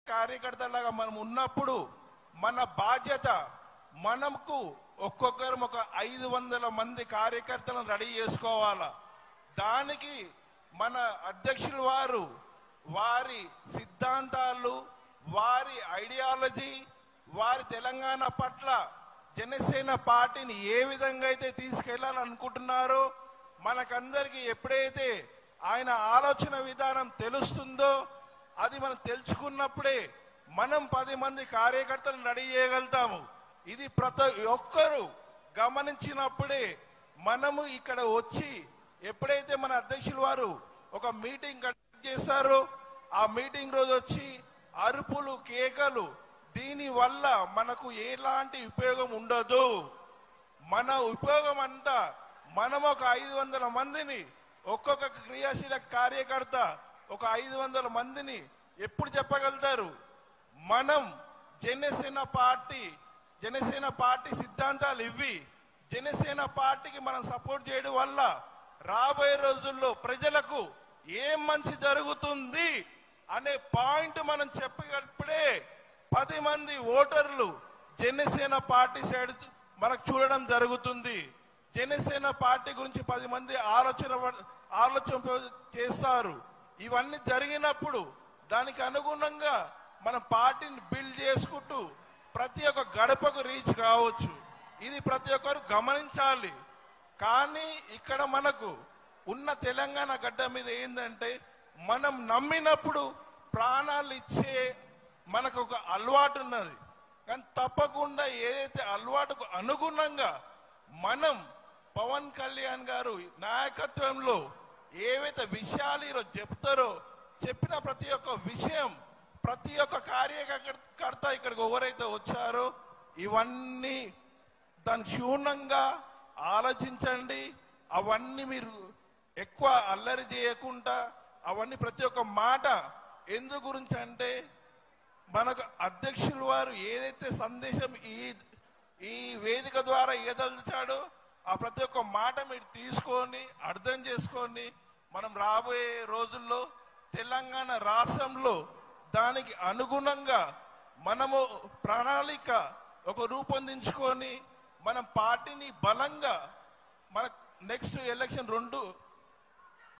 కార్యకర్తలాగా మనం ఉన్నప్పుడు మన బాధ్యత మనకు ఒక్కొక్కరం ఒక ఐదు వందల మంది కార్యకర్తలను రెడీ చేసుకోవాలా దానికి మన అధ్యక్షులు వారు వారి సిద్ధాంతాలు వారి ఐడియాలజీ వారి తెలంగాణ పట్ల జనసేన పార్టీని ఏ విధంగా అయితే తీసుకెళ్లాలనుకుంటున్నారో మనకందరికీ ఎప్పుడైతే ఆయన ఆలోచన విధానం తెలుస్తుందో అది మనం తెలుసుకున్నప్పుడే మనం పది మంది కార్యకర్తలను రెడీ చేయగలుగుతాము ఇది ప్రతి ఒక్కరూ గమనించినప్పుడే మనము ఇక్కడ వచ్చి ఎప్పుడైతే మన అధ్యక్షులు వారు ఒక మీటింగ్ కండక్ట్ చేస్తారో ఆ మీటింగ్ రోజు వచ్చి అరుపులు కేకలు దీని వల్ల మనకు ఎలాంటి ఉపయోగం ఉండదు మన ఉపయోగం అంతా మనం ఒక ఐదు వందల మందిని ఒక్కొక్క క్రియాశీల కార్యకర్త ఒక ఐదు వందల మందిని ఎప్పుడు చెప్పగలుగుతారు మనం జనసేన పార్టీ జనసేన పార్టీ సిద్ధాంతాలు ఇవి జనసేన పార్టీకి మనం సపోర్ట్ చేయడం వల్ల రాబోయే రోజుల్లో ప్రజలకు ఏం మంచి జరుగుతుంది అనే పాయింట్ మనం చెప్పగలిపిడే పది మంది ఓటర్లు జనసేన పార్టీ సైడ్ మనకు చూడడం జరుగుతుంది జనసేన పార్టీ గురించి పది మంది ఆలోచన పడ- ఆలోచన చేస్తారు ఇవన్నీ జరిగినప్పుడు దానికి అనుగుణంగా మన పార్టీని బిల్డ్ చేసుకుంటూ ప్రతి ఒక్క గడపకు రీచ్ కావచ్చు ఇది ప్రతి ఒక్కరు గమనించాలి కానీ ఇక్కడ మనకు ఉన్న తెలంగాణ గడ్డ మీద ఏంటంటే మనం నమ్మినప్పుడు ప్రాణాలు ఇచ్చే మనకు ఒక అలవాటు ఉన్నది కానీ తప్పకుండా ఏదైతే అలవాటుకు అనుగుణంగా మనం పవన్ కళ్యాణ్ గారు నాయకత్వంలో ఏవైతే విషయాలు ఈరోజు చెప్తారో చెప్పిన ప్రతి ఒక్క విషయం ప్రతి ఒక్క కార్యకర్త ఇక్కడికి ఎవరైతే వచ్చారో ఇవన్నీ దాని క్షుణ్ణంగా ఆలోచించండి అవన్నీ మీరు ఎక్కువ అల్లరి చేయకుండా అవన్నీ ప్రతి ఒక్క మాట ఎందు గురించి అంటే మనకు అధ్యక్షులు వారు ఏదైతే సందేశం ఈ ఈ వేదిక ద్వారా ఏదలిచాడో ఆ ప్రతి ఒక్క మాట మీరు తీసుకొని అర్థం చేసుకొని మనం రాబోయే రోజుల్లో తెలంగాణ రాష్ట్రంలో దానికి అనుగుణంగా మనము ప్రణాళిక ఒక రూపొందించుకొని మనం పార్టీని బలంగా మన నెక్స్ట్ ఎలక్షన్ రెండు